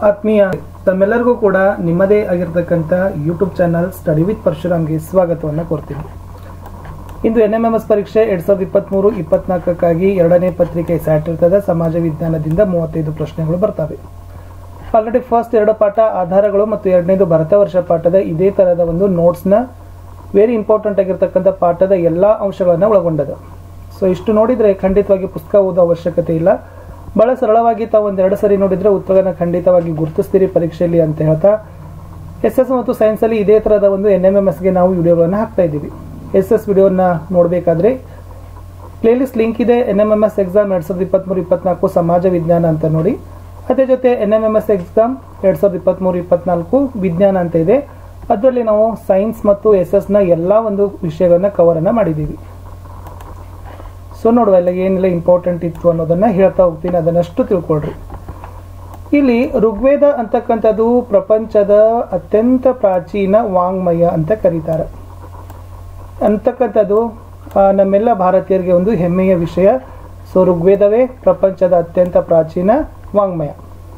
ಆತ್ಮೀಯ ತಮ್ಮೆಲ್ಲರಿಗೂ ಕೂಡ ನಿಮ್ಮದೇ ಆಗಿರ್ತಕ್ಕಂಥ ಯೂಟ್ಯೂಬ್ ಚಾನಲ್ ಸ್ಟಡಿ ವಿತ್ ಪರಶುರಾಮ್ಗೆ ಸ್ವಾಗತವನ್ನು ಕೋರ್ತೀನಿ ಇಂದು ಎನ್ ಎಂ ಎಂ ಎಸ್ ಪರೀಕ್ಷೆ ಎರಡ್ ಸಾವಿರದ ಇಪ್ಪತ್ಮೂರು ಇಪ್ಪತ್ನಾಲ್ಕಕ್ಕಾಗಿ ಎರಡನೇ ಪತ್ರಿಕೆ ಸ್ಯಾಟ್ ಇರ್ತದೆ ಸಮಾಜ ವಿಜ್ಞಾನದಿಂದ ಮೂವತ್ತೈದು ಪ್ರಶ್ನೆಗಳು ಬರ್ತವೆ ಆಲ್ರೆಡಿ ಫಸ್ಟ್ ಎರಡು ಪಾಠ ಆಧಾರಗಳು ಮತ್ತು ಎರಡನೇದು ಭರತ ವರ್ಷ ಪಾಠದ ಇದೇ ತರಹದ ಒಂದು ನೋಟ್ಸ್ನ ವೆರಿ ಇಂಪಾರ್ಟೆಂಟ್ ಆಗಿರ್ತಕ್ಕಂಥ ಪಾಠದ ಎಲ್ಲ ಅಂಶಗಳನ್ನು ಒಳಗೊಂಡದ ಸೊ ಇಷ್ಟು ನೋಡಿದರೆ ಖಂಡಿತವಾಗಿ ಪುಸ್ತಕ ಓದೋ ಅವಶ್ಯಕತೆ ಇಲ್ಲ ಬಹಳ ಸರಳವಾಗಿ ತಾವು ಒಂದೆರಡು ಸರಿ ನೋಡಿದ್ರೆ ಉತ್ತರಗಳನ್ನ ಖಂಡಿತವಾಗಿ ಗುರುತಿಸ್ತೀರಿ ಪರೀಕ್ಷೆಯಲ್ಲಿ ಅಂತ ಹೇಳ್ತಾ ಎಸ್ ಎಸ್ ಮತ್ತು ಸೈನ್ಸಲ್ಲಿ ಇದೇ ಥರದ ಒಂದು ಎನ್ ಎಂ ಎಂ ಎಸ್ಗೆ ನಾವು ವಿಡಿಯೋಗಳನ್ನು ಹಾಕ್ತಾ ಇದ್ದೀವಿ ಎಸ್ ಎಸ್ ವಿಡಿಯೋನ ನೋಡಬೇಕಾದ್ರೆ ಪ್ಲೇಲಿಸ್ಟ್ ಲಿಂಕ್ ಇದೆ N M M S exam ಎರಡ್ ಸಾವಿರದ ಇಪ್ಪತ್ಮೂರು ಇಪ್ಪತ್ನಾಲ್ಕು ಸಮಾಜ ವಿಜ್ಞಾನ ಅಂತ ನೋಡಿ ಅದೇ ಜೊತೆ N M M S exam ಎರಡ್ ಸಾವಿರದ ಇಪ್ಪತ್ಮೂರು ಇಪ್ಪತ್ನಾಲ್ಕು ವಿಜ್ಞಾನ ಅಂತ ಇದೆ ಅದರಲ್ಲಿ ನಾವು ಸೈನ್ಸ್ ಮತ್ತು ಎಸ್ ಎಸ್ ನ ಎಲ್ಲ ಒಂದು ವಿಷಯಗಳನ್ನ ಕವರ್ ಅನ್ನ ಮಾಡಿದ್ದೀವಿ ಸೊ ನೋಡುವ ಎಲ್ಲ ಏನೆಲ್ಲ ಇಂಪಾರ್ಟೆಂಟ್ ಇತ್ತು ಅನ್ನೋದನ್ನ ಹೇಳ್ತಾ ಹೋಗ್ತೀನಿ ಅದನ್ನಷ್ಟು ತಿಳ್ಕೊಳ್ರಿ ಇಲ್ಲಿ ಋಗ್ವೇದ ಅಂತಕ್ಕಂಥದ್ದು ಪ್ರಪಂಚದ ಅತ್ಯಂತ ಪ್ರಾಚೀನ ವಾಂಗ್ಮಯ ಅಂತ ಕರೀತಾರೆ ಅಂತಕ್ಕಂಥದ್ದು ಆ, ನಮ್ಮೆಲ್ಲ ಭಾರತೀಯರಿಗೆ ಒಂದು ಹೆಮ್ಮೆಯ ವಿಷಯ ಸೊ ಋಗ್ವೇದವೇ ಪ್ರಪಂಚದ ಅತ್ಯಂತ ಪ್ರಾಚೀನ ವಾಂಗ್ಮಯ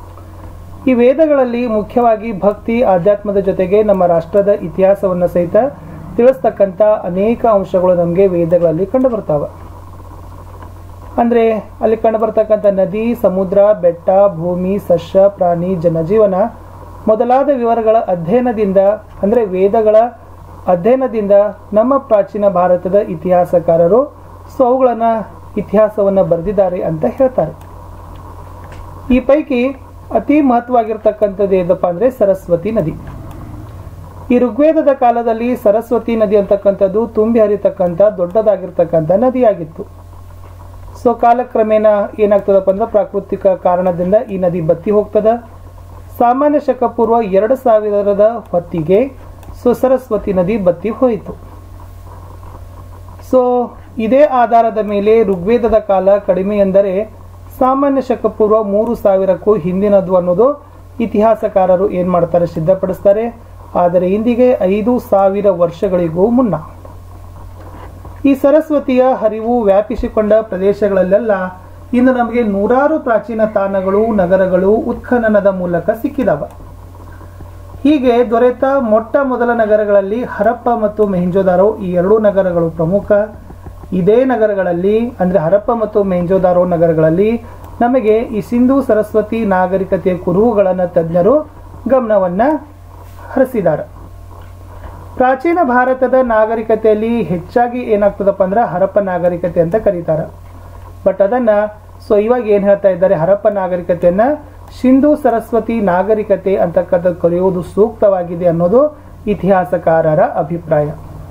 ಈ ವೇದಗಳಲ್ಲಿ ಮುಖ್ಯವಾಗಿ ಭಕ್ತಿ ಆಧ್ಯಾತ್ಮದ ಜೊತೆಗೆ ನಮ್ಮ ರಾಷ್ಟ್ರದ ಇತಿಹಾಸವನ್ನು ಸಹಿತ ತಿಳಿಸ್ತಕ್ಕಂಥ ಅನೇಕ ಅಂಶಗಳು ನಮಗೆ ವೇದಗಳಲ್ಲಿ ಕಂಡು ಬರ್ತಾವೆ ಅಂದ್ರೆ ಅಲ್ಲಿ ಕಂಡು ಬರ್ತಕ್ಕಂಥ ನದಿ ಸಮುದ್ರ ಬೆಟ್ಟ ಭೂಮಿ ಸಸ್ಯ ಪ್ರಾಣಿ ಜನಜೀವನ ಮೊದಲಾದ ವಿವರಗಳ ಅಧ್ಯಯನದಿಂದ ಅಂದ್ರೆ ವೇದಗಳ ಅಧ್ಯಯನದಿಂದ ನಮ್ಮ ಪ್ರಾಚೀನ ಭಾರತದ ಇತಿಹಾಸಕಾರರು ಸೊ ಅವುಗಳನ್ನ ಇತಿಹಾಸವನ್ನ ಬರೆದಿದ್ದಾರೆ ಅಂತ ಹೇಳ್ತಾರೆ ಈ ಪೈಕಿ ಅತಿ ಮಹತ್ವವಾಗಿರ್ತಕ್ಕಂಥದ್ದು ಏನಪ್ಪ ಅಂದ್ರೆ ಸರಸ್ವತಿ ನದಿ ಈ ಋಗ್ವೇದದ ಕಾಲದಲ್ಲಿ ಸರಸ್ವತಿ ನದಿ ಅಂತಕ್ಕಂಥದ್ದು ತುಂಬಿ ಹರಿತಕ್ಕಂಥ ದೊಡ್ಡದಾಗಿರ್ತಕ್ಕಂಥ ನದಿಯಾಗಿತ್ತು ಸೊ ಕಾಲಕ್ರಮೇಣ ಏನಾಗ್ತದಪ್ಪ ಅಂದ್ರೆ ಪ್ರಾಕೃತಿಕ ಕಾರಣದಿಂದ ಈ ನದಿ ಬತ್ತಿ ಹೋಗ್ತದ ಸಾಮಾನ್ಯ ಶಕ ಪೂರ್ವ ಎರಡು ಸಾವಿರದ ಹೊತ್ತಿಗೆ ಸೊ ಸರಸ್ವತಿ ನದಿ ಬತ್ತಿ ಹೋಯಿತು ಸೊ ಇದೇ ಆಧಾರದ ಮೇಲೆ ಋಗ್ವೇದದ ಕಾಲ ಕಡಿಮೆ ಎಂದರೆ ಸಾಮಾನ್ಯ ಶಕ ಪೂರ್ವ ಮೂರು ಸಾವಿರಕ್ಕೂ ಹಿಂದಿನದು ಅನ್ನೋದು ಇತಿಹಾಸಕಾರರು ಏನ್ ಮಾಡ್ತಾರೆ ಸಿದ್ಧಪಡಿಸ್ತಾರೆ ಆದರೆ ಇಂದಿಗೆ ಐದು ಸಾವಿರ ವರ್ಷಗಳಿಗೂ ಮುನ್ನ ಈ ಸರಸ್ವತಿಯ ಹರಿವು ವ್ಯಾಪಿಸಿಕೊಂಡ ಪ್ರದೇಶಗಳಲ್ಲೆಲ್ಲ ಇನ್ನು ನಮಗೆ ನೂರಾರು ಪ್ರಾಚೀನ ತಾಣಗಳು ನಗರಗಳು ಉತ್ಖನನದ ಮೂಲಕ ಸಿಕ್ಕಿದವ ಹೀಗೆ ದೊರೆತ ಮೊಟ್ಟ ಮೊದಲ ನಗರಗಳಲ್ಲಿ ಹರಪ್ಪ ಮತ್ತು ಮೆಹಂಜೋದಾರೋ ಈ ಎರಡೂ ನಗರಗಳು ಪ್ರಮುಖ ಇದೇ ನಗರಗಳಲ್ಲಿ ಅಂದ್ರೆ ಹರಪ್ಪ ಮತ್ತು ಮೆಹಂಜೋದಾರೋ ನಗರಗಳಲ್ಲಿ ನಮಗೆ ಈ ಸಿಂಧು ಸರಸ್ವತಿ ನಾಗರಿಕತೆಯ ಕುರುಹುಗಳನ್ನ ತಜ್ಞರು ಗಮನವನ್ನ ಹರಿಸಿದ್ದಾರೆ ಪ್ರಾಚೀನ ಭಾರತದ ನಾಗರಿಕತೆಯಲ್ಲಿ ಹೆಚ್ಚಾಗಿ ಏನಾಗ್ತದಪ್ಪ ಅಂದ್ರೆ ಹರಪ್ಪ ನಾಗರಿಕತೆ ಅಂತ ಕರೀತಾರೆ ಬಟ್ ಅದನ್ನ ಸೊ ಇವಾಗ ಏನ್ ಹೇಳ್ತಾ ಇದ್ದಾರೆ ಹರಪ್ಪ ನಾಗರಿಕತೆಯನ್ನ ಸಿಂಧು ಸರಸ್ವತಿ ನಾಗರಿಕತೆ ಅಂತಕ್ಕಂಥ ಕರೆಯುವುದು ಸೂಕ್ತವಾಗಿದೆ ಅನ್ನೋದು ಇತಿಹಾಸಕಾರರ ಅಭಿಪ್ರಾಯ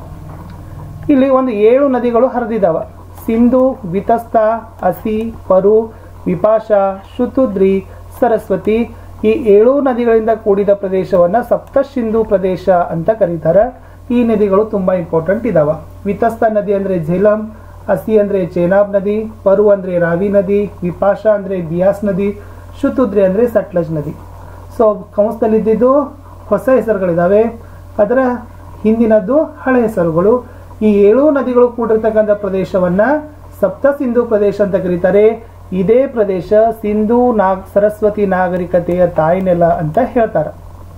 ಇಲ್ಲಿ ಒಂದು ಏಳು ನದಿಗಳು ಹರಿದಿದಾವ ಸಿಂಧು ವಿತಸ್ತ ಅಸಿ ಪರು ವಿಪಾಶ ಶುತುದ್ರಿ ಸರಸ್ವತಿ ಈ ಏಳು ನದಿಗಳಿಂದ ಕೂಡಿದ ಪ್ರದೇಶವನ್ನ ಸಪ್ತ ಸಿಂಧು ಪ್ರದೇಶ ಅಂತ ಕರೀತಾರೆ ಈ ನದಿಗಳು ತುಂಬಾ ಇಂಪಾರ್ಟೆಂಟ್ ಇದಾವ ವಿತಸ್ತ ನದಿ ಅಂದ್ರೆ ಝೇಲಂ ಅಸಿ ಅಂದ್ರೆ ಚೇನಾಬ್ ನದಿ ಪರು ಅಂದ್ರೆ ರಾವಿ ನದಿ ವಿಪಾಶ ಅಂದ್ರೆ ಬಿಯಾಸ್ ನದಿ ಶುತುದ್ರಿ ಅಂದ್ರೆ ಸಟ್ಲಜ್ ನದಿ ಸೊ ಕಂಸದಲ್ಲಿದ್ದು ಹೊಸ ಹೆಸರುಗಳಿದಾವೆ ಅದರ ಹಿಂದಿನದ್ದು ಹಳೆ ಹೆಸರುಗಳು ಈ ಏಳು ನದಿಗಳು ಕೂಡಿರ್ತಕ್ಕಂಥ ಪ್ರದೇಶವನ್ನ ಸಪ್ತ ಸಿಂಧು ಪ್ರದೇಶ ಅಂತ ಕರೀತಾರೆ ಇದೇ ಪ್ರದೇಶ ಸಿಂಧು ನಾಗ್ ಸರಸ್ವತಿ ನಾಗರಿಕತೆಯ ತಾಯ್ನೆಲ ಅಂತ ಹೇಳ್ತಾರೆ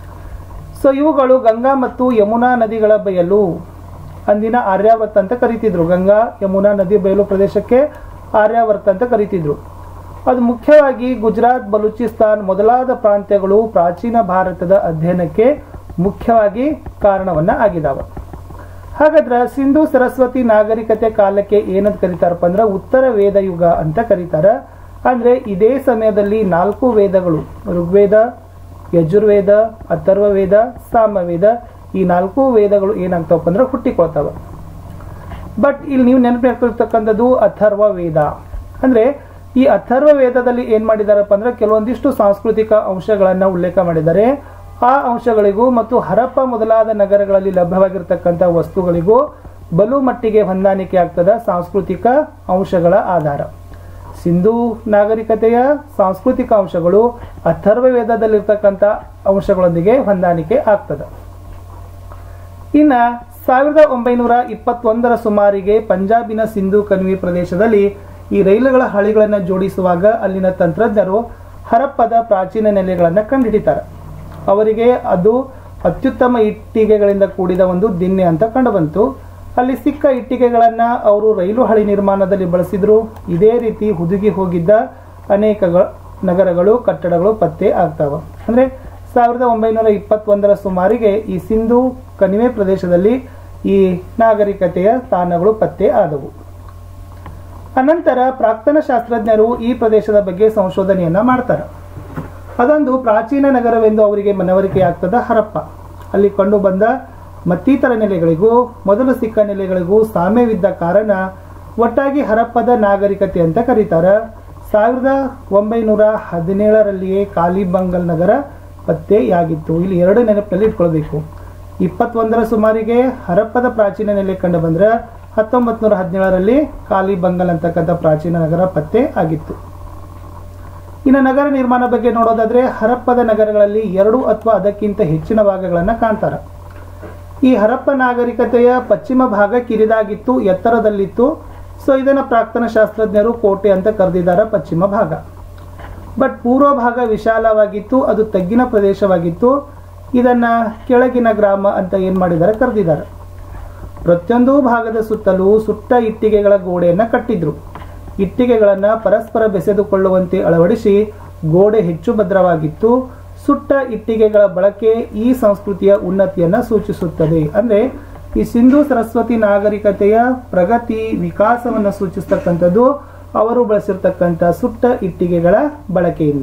ಸೊ ಇವುಗಳು ಗಂಗಾ ಮತ್ತು ಯಮುನಾ ನದಿಗಳ ಬಯಲು ಅಂದಿನ ಆರ್ಯಾವರ್ತ ಅಂತ ಕರೀತಿದ್ರು ಗಂಗಾ ಯಮುನಾ ನದಿ ಬಯಲು ಪ್ರದೇಶಕ್ಕೆ ಆರ್ಯಾವರ್ತ ಅಂತ ಕರೀತಿದ್ರು ಅದು ಮುಖ್ಯವಾಗಿ ಗುಜರಾತ್ ಬಲೂಚಿಸ್ತಾನ್ ಮೊದಲಾದ ಪ್ರಾಂತ್ಯಗಳು ಪ್ರಾಚೀನ ಭಾರತದ ಅಧ್ಯಯನಕ್ಕೆ ಮುಖ್ಯವಾಗಿ ಕಾರಣವನ್ನ ಆಗಿದಾವ ಹಾಗಾದ್ರೆ ಸಿಂಧು ಸರಸ್ವತಿ ನಾಗರಿಕತೆ ಕಾಲಕ್ಕೆ ಏನಂತ ಕರೀತಾರಪ್ಪ ಅಂದ್ರೆ ಉತ್ತರ ವೇದ ಯುಗ ಅಂತ ಕರೀತಾರ ಅಂದ್ರೆ ಇದೇ ಸಮಯದಲ್ಲಿ ನಾಲ್ಕು ವೇದಗಳು ಋಗ್ವೇದ ಯಜುರ್ವೇದ ಅಥರ್ವ ವೇದ ಸಾಮವೇದ ಈ ನಾಲ್ಕು ವೇದಗಳು ಏನಾಗ್ತಾವಪ್ಪ ಅಂದ್ರೆ ಹುಟ್ಟಿಕೊಳ್ತಾವ ಬಟ್ ಇಲ್ಲಿ ನೀವು ನೆನಪಿರ್ತಕ್ಕಂಥದ್ದು ಅಥರ್ವ ವೇದ ಅಂದ್ರೆ ಈ ಅಥರ್ವ ವೇದದಲ್ಲಿ ಏನ್ ಮಾಡಿದಾರಪ್ಪ ಅಂದ್ರೆ ಕೆಲವೊಂದಿಷ್ಟು ಸಾಂಸ್ಕೃತಿಕ ಅಂಶಗಳನ್ನ ಉಲ್ಲೇಖ ಮಾಡಿದ್ದಾರೆ ಆ ಅಂಶಗಳಿಗೂ ಮತ್ತು ಹರಪ್ಪ ಮೊದಲಾದ ನಗರಗಳಲ್ಲಿ ಲಭ್ಯವಾಗಿರ್ತಕ್ಕಂಥ ವಸ್ತುಗಳಿಗೂ ಬಲು ಮಟ್ಟಿಗೆ ಹೊಂದಾಣಿಕೆ ಆಗ್ತದ ಸಾಂಸ್ಕೃತಿಕ ಅಂಶಗಳ ಆಧಾರ ಸಿಂಧು ನಾಗರಿಕತೆಯ ಸಾಂಸ್ಕೃತಿಕ ಅಂಶಗಳು ಅಥರ್ವ ವೇದದಲ್ಲಿರ್ತಕ್ಕಂಥ ಅಂಶಗಳೊಂದಿಗೆ ಹೊಂದಾಣಿಕೆ ಆಗ್ತದ ಇನ್ನ ಸಾವಿರದ ಒಂಬೈನೂರ ಇಪ್ಪತ್ತೊಂದರ ಸುಮಾರಿಗೆ ಪಂಜಾಬಿನ ಸಿಂಧು ಕಣಿವೆ ಪ್ರದೇಶದಲ್ಲಿ ಈ ರೈಲುಗಳ ಹಳಿಗಳನ್ನು ಜೋಡಿಸುವಾಗ ಅಲ್ಲಿನ ತಂತ್ರಜ್ಞರು ಹರಪ್ಪದ ಪ್ರಾಚೀನ ನೆಲೆಗಳನ್ನು ಕಂಡುಹಿಡಿತಾರೆ ಅವರಿಗೆ ಅದು ಅತ್ಯುತ್ತಮ ಇಟ್ಟಿಗೆಗಳಿಂದ ಕೂಡಿದ ಒಂದು ದಿಣ್ಣೆ ಅಂತ ಕಂಡುಬಂತು ಅಲ್ಲಿ ಸಿಕ್ಕ ಇಟ್ಟಿಗೆಗಳನ್ನ ಅವರು ರೈಲು ಹಳಿ ನಿರ್ಮಾಣದಲ್ಲಿ ಬಳಸಿದ್ರು ಇದೇ ರೀತಿ ಹುದುಗಿ ಹೋಗಿದ್ದ ಅನೇಕ ಗ- ನಗರಗಳು ಕಟ್ಟಡಗಳು ಪತ್ತೆ ಆಗ್ತಾವ ಅಂದ್ರೆ ಸಾವಿರದ ಒಂಬೈನೂರ ಇಪ್ಪತ್ತೊಂದರ ಸುಮಾರಿಗೆ ಈ ಸಿಂಧು ಕಣಿವೆ ಪ್ರದೇಶದಲ್ಲಿ ಈ ನಾಗರಿಕತೆಯ ತಾಣಗಳು ಪತ್ತೆ ಆದವು ಅನಂತರ ಪ್ರಾಕ್ತನ ಶಾಸ್ತ್ರಜ್ಞರು ಈ ಪ್ರದೇಶದ ಬಗ್ಗೆ ಸಂಶೋಧನೆಯನ್ನ ಮಾಡ್ತಾರೆ ಅದೊಂದು ಪ್ರಾಚೀನ ನಗರವೆಂದು ಅವರಿಗೆ ಮನವರಿಕೆ ಆಗ್ತದ ಹರಪ್ಪ ಅಲ್ಲಿ ಕಂಡು ಬಂದ ಮತ್ತಿತರ ನೆಲೆಗಳಿಗೂ ಮೊದಲು ಸಿಕ್ಕ ನೆಲೆಗಳಿಗೂ ಸಾಮ್ಯವಿದ್ದ ಕಾರಣ ಒಟ್ಟಾಗಿ ಹರಪ್ಪದ ನಾಗರಿಕತೆ ಅಂತ ಕರೀತಾರೆ ಸಾವಿರದ ಒಂಬೈನೂರ ಹದಿನೇಳರಲ್ಲಿಯೇ ಕಾಲಿಬಂಗಲ್ ನಗರ ಪತ್ತೆಯಾಗಿತ್ತು ಇಲ್ಲಿ ಎರಡು ನೆನಪಿನಲ್ಲಿ ಇಟ್ಕೊಳ್ಬೇಕು ಇಪ್ಪತ್ತೊಂದರ ಸುಮಾರಿಗೆ ಹರಪ್ಪದ ಪ್ರಾಚೀನ ನೆಲೆ ಕಂಡು ಬಂದ್ರೆ ಹತ್ತೊಂಬತ್ತು ನೂರ ಹದಿನೇಳರಲ್ಲಿ ಕಾಲಿಬಂಗಲ್ ಅಂತಕ್ಕಂಥ ಪ್ರಾಚೀನ ನಗರ ಪತ್ತೆ ಆಗಿತ್ತು ಇನ್ನು ನಗರ ನಿರ್ಮಾಣ ಬಗ್ಗೆ ನೋಡೋದಾದ್ರೆ ಹರಪ್ಪದ ನಗರಗಳಲ್ಲಿ ಎರಡು ಅಥವಾ ಅದಕ್ಕಿಂತ ಹೆಚ್ಚಿನ ಭಾಗಗಳನ್ನು ಕಾಣ್ತಾರೆ ಈ ಹರಪ್ಪ ನಾಗರಿಕತೆಯ ಪಶ್ಚಿಮ ಭಾಗ ಕಿರಿದಾಗಿತ್ತು ಎತ್ತರದಲ್ಲಿತ್ತು ಸೊ ಇದನ್ನ ಪ್ರಾಕ್ತನ ಶಾಸ್ತ್ರಜ್ಞರು ಕೋಟೆ ಅಂತ ಕರೆದಿದ್ದಾರೆ ಪಶ್ಚಿಮ ಭಾಗ ಬಟ್ ಪೂರ್ವ ಭಾಗ ವಿಶಾಲವಾಗಿತ್ತು ಅದು ತಗ್ಗಿನ ಪ್ರದೇಶವಾಗಿತ್ತು ಇದನ್ನ ಕೆಳಗಿನ ಗ್ರಾಮ ಅಂತ ಏನ್ ಮಾಡಿದ್ದಾರೆ ಕರೆದಿದ್ದಾರೆ ಪ್ರತಿಯೊಂದು ಭಾಗದ ಸುತ್ತಲೂ ಸುಟ್ಟ ಇಟ್ಟಿಗೆಗಳ ಗೋಡೆಯನ್ನ ಕಟ್ಟಿದ್ರು ಇಟ್ಟಿಗೆಗಳನ್ನ ಪರಸ್ಪರ ಬೆಸೆದುಕೊಳ್ಳುವಂತೆ ಅಳವಡಿಸಿ ಗೋಡೆ ಹೆಚ್ಚು ಭದ್ರವಾಗಿತ್ತು ಸುಟ್ಟ ಇಟ್ಟಿಗೆಗಳ ಬಳಕೆ ಈ ಸಂಸ್ಕೃತಿಯ ಉನ್ನತಿಯನ್ನ ಸೂಚಿಸುತ್ತದೆ ಅಂದ್ರೆ ಈ ಸಿಂಧು ಸರಸ್ವತಿ ನಾಗರಿಕತೆಯ ಪ್ರಗತಿ ವಿಕಾಸವನ್ನು ಸೂಚಿಸ್ತಕ್ಕಂಥದ್ದು ಅವರು ಬಳಸಿರ್ತಕ್ಕಂಥ ಸುಟ್ಟ ಇಟ್ಟಿಗೆಗಳ ಬಳಕೆಯಿಂದ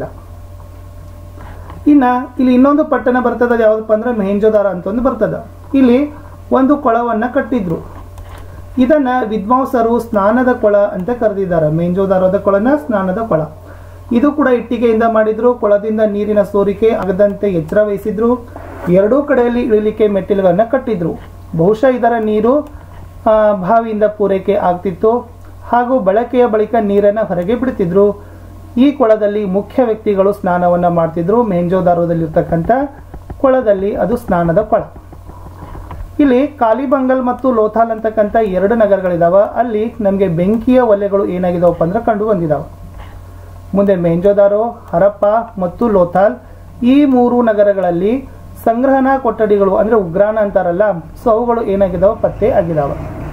ಇನ್ನ ಇಲ್ಲಿ ಇನ್ನೊಂದು ಪಟ್ಟಣ ಬರ್ತದ ಯಾವ್ದಪ್ಪ ಅಂದ್ರೆ ಮೆಹಂಜೋದಾರ ಅಂತ ಒಂದು ಬರ್ತದ ಇಲ್ಲಿ ಒಂದು ಕೊಳವನ್ನ ಕಟ್ಟಿದ್ರು ಇದನ್ನ ವಿದ್ವಾಂಸರು ಸ್ನಾನದ ಕೊಳ ಅಂತ ಕರೆದಿದ್ದಾರೆ ಮೇಂಜೋದಾರದ ಕೊಳನ ಸ್ನಾನದ ಕೊಳ ಇದು ಕೂಡ ಇಟ್ಟಿಗೆಯಿಂದ ಮಾಡಿದ್ರು ಕೊಳದಿಂದ ನೀರಿನ ಸೋರಿಕೆ ಆಗದಂತೆ ಎಚ್ಚರ ವಹಿಸಿದ್ರು ಎರಡೂ ಕಡೆಯಲ್ಲಿ ಇಳಿಲಿಕ್ಕೆ ಮೆಟ್ಟಿಲುಗಳನ್ನ ಕಟ್ಟಿದ್ರು ಬಹುಶಃ ಇದರ ನೀರು ಆ, ಬಾವಿಯಿಂದ ಪೂರೈಕೆ ಆಗ್ತಿತ್ತು ಹಾಗೂ ಬಳಕೆಯ ಬಳಿಕ ನೀರನ್ನ ಹೊರಗೆ ಬಿಡ್ತಿದ್ರು ಈ ಕೊಳದಲ್ಲಿ ಮುಖ್ಯ ವ್ಯಕ್ತಿಗಳು ಸ್ನಾನವನ್ನ ಮಾಡ್ತಿದ್ರು ಮೆಹಂಜೋದಾರದಲ್ಲಿರ್ತಕ್ಕಂಥ ಕೊಳದಲ್ಲಿ ಅದು ಸ್ನಾನದ ಕೊಳ ಇಲ್ಲಿ ಕಾಲಿಬಂಗಲ್ ಮತ್ತು ಲೋಥಾಲ್ ಅಂತಕ್ಕಂಥ ಎರಡು ನಗರಗಳಿದಾವ ಅಲ್ಲಿ ನಮಗೆ ಬೆಂಕಿಯ ಒಲೆಗಳು ಏನಾಗಿದಾವಪ್ಪ ಅಂದ್ರೆ ಕಂಡು ಬಂದಿದಾವ ಮುಂದೆ ಮೆಹಂಜೋದಾರೋ ಹರಪ್ಪ ಮತ್ತು ಲೋಥಾಲ್ ಈ ಮೂರು ನಗರಗಳಲ್ಲಿ ಸಂಗ್ರಹಣಾ ಕೊಠಡಿಗಳು ಅಂದ್ರೆ ಉಗ್ರಾಣ ಅಂತಾರಲ್ಲ ಸೊ ಅವುಗಳು ಏನಾಗಿದಾವ ಪತ್ತೆ ಆಗಿದಾವ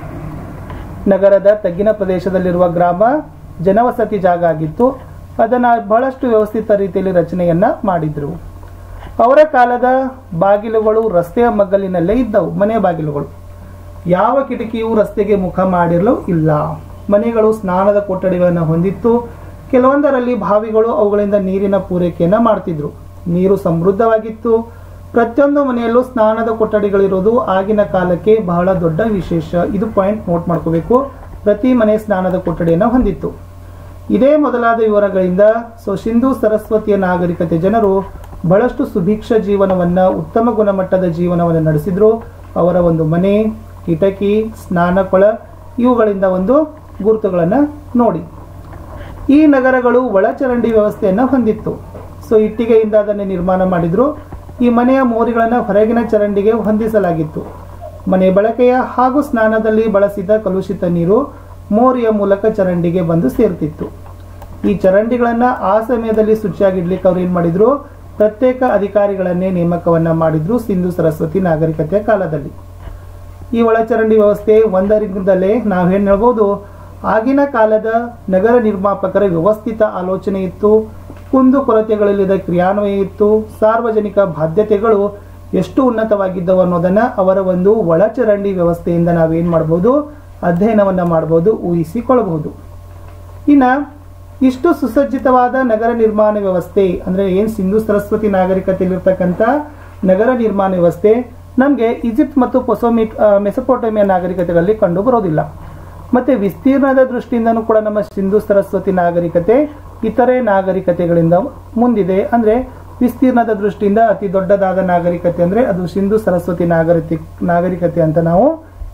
ನಗರದ ತಗ್ಗಿನ ಪ್ರದೇಶದಲ್ಲಿರುವ ಗ್ರಾಮ ಜನವಸತಿ ಜಾಗ ಆಗಿತ್ತು ಅದನ್ನ ಬಹಳಷ್ಟು ವ್ಯವಸ್ಥಿತ ರೀತಿಯಲ್ಲಿ ರಚನೆಯನ್ನ ಮಾಡಿದ್ರು ಅವರ ಕಾಲದ ಬಾಗಿಲುಗಳು ರಸ್ತೆಯ ಮಗ್ಗಲಿನಲ್ಲೇ ಇದ್ದವು ಮನೆ ಬಾಗಿಲುಗಳು ಯಾವ ಕಿಟಕಿಯೂ ರಸ್ತೆಗೆ ಮುಖ ಮಾಡಿರಲು ಇಲ್ಲ ಮನೆಗಳು ಸ್ನಾನದ ಕೊಠಡಿಗಳನ್ನು ಹೊಂದಿತ್ತು ಕೆಲವೊಂದರಲ್ಲಿ ಬಾವಿಗಳು ಅವುಗಳಿಂದ ನೀರಿನ ಪೂರೈಕೆಯನ್ನ ಮಾಡ್ತಿದ್ರು ನೀರು ಸಮೃದ್ಧವಾಗಿತ್ತು ಪ್ರತಿಯೊಂದು ಮನೆಯಲ್ಲೂ ಸ್ನಾನದ ಕೊಠಡಿಗಳಿರೋದು ಆಗಿನ ಕಾಲಕ್ಕೆ ಬಹಳ ದೊಡ್ಡ ವಿಶೇಷ ಇದು ಪಾಯಿಂಟ್ ನೋಟ್ ಮಾಡ್ಕೋಬೇಕು ಪ್ರತಿ ಮನೆ ಸ್ನಾನದ ಕೊಠಡಿಯನ್ನು ಹೊಂದಿತ್ತು ಇದೇ ಮೊದಲಾದ ವಿವರಗಳಿಂದ ಸೊ ಸಿಂಧು ಸರಸ್ವತಿಯ ನಾಗರಿಕತೆ ಜನರು ಬಹಳಷ್ಟು ಸುಭಿಕ್ಷ ಜೀವನವನ್ನ ಉತ್ತಮ ಗುಣಮಟ್ಟದ ಜೀವನವನ್ನು ನಡೆಸಿದ್ರು ಅವರ ಒಂದು ಮನೆ ಕಿಟಕಿ ಸ್ನಾನಕೊಳ ಇವುಗಳಿಂದ ಒಂದು ಗುರುತುಗಳನ್ನು ನೋಡಿ ಈ ನಗರಗಳು ಒಳಚರಂಡಿ ವ್ಯವಸ್ಥೆಯನ್ನು ಹೊಂದಿತ್ತು ಸೊ ಇಟ್ಟಿಗೆಯಿಂದ ಅದನ್ನು ನಿರ್ಮಾಣ ಮಾಡಿದ್ರು ಈ ಮನೆಯ ಮೋರಿಗಳನ್ನು ಹೊರಗಿನ ಚರಂಡಿಗೆ ಹೊಂದಿಸಲಾಗಿತ್ತು ಮನೆ ಬಳಕೆಯ ಹಾಗೂ ಸ್ನಾನದಲ್ಲಿ ಬಳಸಿದ ಕಲುಷಿತ ನೀರು ಮೋರಿಯ ಮೂಲಕ ಚರಂಡಿಗೆ ಬಂದು ಸೇರ್ತಿತ್ತು ಈ ಚರಂಡಿಗಳನ್ನ ಆ ಸಮಯದಲ್ಲಿ ಶುಚಿಯಾಗಿಡ್ಲಿಕ್ಕೆ ಅವ್ರು ಏನ್ ಮಾಡಿದ್ರು ಪ್ರತ್ಯೇಕ ಅಧಿಕಾರಿಗಳನ್ನೇ ನೇಮಕವನ್ನ ಮಾಡಿದ್ರು ಸಿಂಧು ಸರಸ್ವತಿ ನಾಗರಿಕತೆಯ ಕಾಲದಲ್ಲಿ ಈ ಒಳಚರಂಡಿ ವ್ಯವಸ್ಥೆ ಒಂದರಿಂದಲೇ ನಾವೇನ್ ಹೇಳ್ಬೋದು ಆಗಿನ ಕಾಲದ ನಗರ ನಿರ್ಮಾಪಕರ ವ್ಯವಸ್ಥಿತ ಆಲೋಚನೆ ಇತ್ತು ಕುಂದು ಕೊರತೆಗಳಿಲ್ಲದ ಕ್ರಿಯಾನ್ವಯ ಇತ್ತು ಸಾರ್ವಜನಿಕ ಬಾಧ್ಯತೆಗಳು ಎಷ್ಟು ಉನ್ನತವಾಗಿದ್ದವು ಅನ್ನೋದನ್ನ ಅವರ ಒಂದು ಒಳಚರಂಡಿ ವ್ಯವಸ್ಥೆಯಿಂದ ನಾವೇನ್ ಮಾಡ್ಬೋದು ಅಧ್ಯಯನವನ್ನ ಮಾಡ್ಬೋದು ಊಹಿಸಿಕೊಳ್ಳಬಹುದು ಇನ್ನ ಇಷ್ಟು ಸುಸಜ್ಜಿತವಾದ ನಗರ ನಿರ್ಮಾಣ ವ್ಯವಸ್ಥೆ ಅಂದ್ರೆ ಏನ್ ಸಿಂಧು ಸರಸ್ವತಿ ನಾಗರಿಕತೆಯಲ್ಲಿರ್ತಕ್ಕಂಥ ನಗರ ನಿರ್ಮಾಣ ವ್ಯವಸ್ಥೆ ನಮಗೆ ಈಜಿಪ್ಟ್ ಮತ್ತು ಪೊಸೋಮಿಟ್ ಮೆಸಪೋಟಮಿಯಾ ನಾಗರಿಕತೆಗಳಲ್ಲಿ ಕಂಡು ಬರೋದಿಲ್ಲ ಮತ್ತೆ ವಿಸ್ತೀರ್ಣದ ದೃಷ್ಟಿಯಿಂದನೂ ಕೂಡ ನಮ್ಮ ಸಿಂಧು ಸರಸ್ವತಿ ನಾಗರಿಕತೆ ಇತರೆ ನಾಗರಿಕತೆಗಳಿಂದ ಮುಂದಿದೆ ಅಂದ್ರೆ ವಿಸ್ತೀರ್ಣದ ದೃಷ್ಟಿಯಿಂದ ಅತಿ ದೊಡ್ಡದಾದ ನಾಗರಿಕತೆ ಅಂದ್ರೆ ಅದು ಸಿಂಧು ಸರಸ್ವತಿ ನಾಗರಿಕ ನಾಗರಿಕತೆ ಅಂತ ನಾವು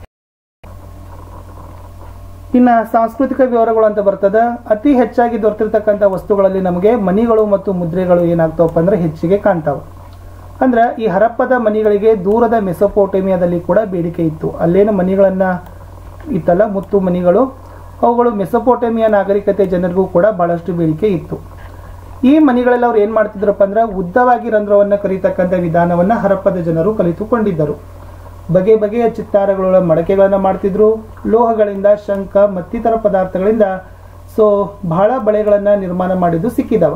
ಇನ್ನ ಸಾಂಸ್ಕೃತಿಕ ವಿವರಗಳು ಅಂತ ಬರ್ತದ ಅತಿ ಹೆಚ್ಚಾಗಿ ದೊರೆತಿರ್ತಕ್ಕಂಥ ವಸ್ತುಗಳಲ್ಲಿ ನಮಗೆ ಮಣಿಗಳು ಮತ್ತು ಮುದ್ರೆಗಳು ಏನಾಗ್ತಾವಪ್ಪ ಅಂದ್ರೆ ಹೆಚ್ಚಿಗೆ ಕಾಣ್ತಾವ ಅಂದ್ರೆ ಈ ಹರಪ್ಪದ ಮಣಿಗಳಿಗೆ ದೂರದ ಮೆಸೊಪೋಟೇಮಿಯಾದಲ್ಲಿ ಕೂಡ ಬೇಡಿಕೆ ಇತ್ತು ಅಲ್ಲೇನು ಮಣಿಗಳನ್ನ ಇತ್ತಲ್ಲ ಮುತ್ತು ಮಣಿಗಳು ಅವುಗಳು ಮೆಸೊಪೋಟೇಮಿಯಾ ನಾಗರಿಕತೆ ಜನರಿಗೂ ಕೂಡ ಬಹಳಷ್ಟು ಬೇಡಿಕೆ ಇತ್ತು ಈ ಮನೆಗಳಲ್ಲಿ ಅವ್ರು ಏನ್ ಮಾಡ್ತಿದ್ರಪ್ಪ ಅಂದ್ರೆ ಉದ್ದವಾಗಿ ರಂಧ್ರವನ್ನ ಕರೀತಕ್ಕಂಥ ವಿಧಾನವನ್ನ ಹರಪ್ಪದ ಜನರು ಕಲಿತುಕೊಂಡಿದ್ದರು ಬಗೆ ಬಗೆಯ ಚಿತ್ತಾರಗಳ ಮಡಕೆಗಳನ್ನ ಮಾಡ್ತಿದ್ರು ಲೋಹಗಳಿಂದ ಶಂಖ ಮತ್ತಿತರ ಪದಾರ್ಥಗಳಿಂದ ಸೊ ಬಹಳ ಬಳೆಗಳನ್ನ ನಿರ್ಮಾಣ ಮಾಡಿದ್ದು ಸಿಕ್ಕಿದಾವ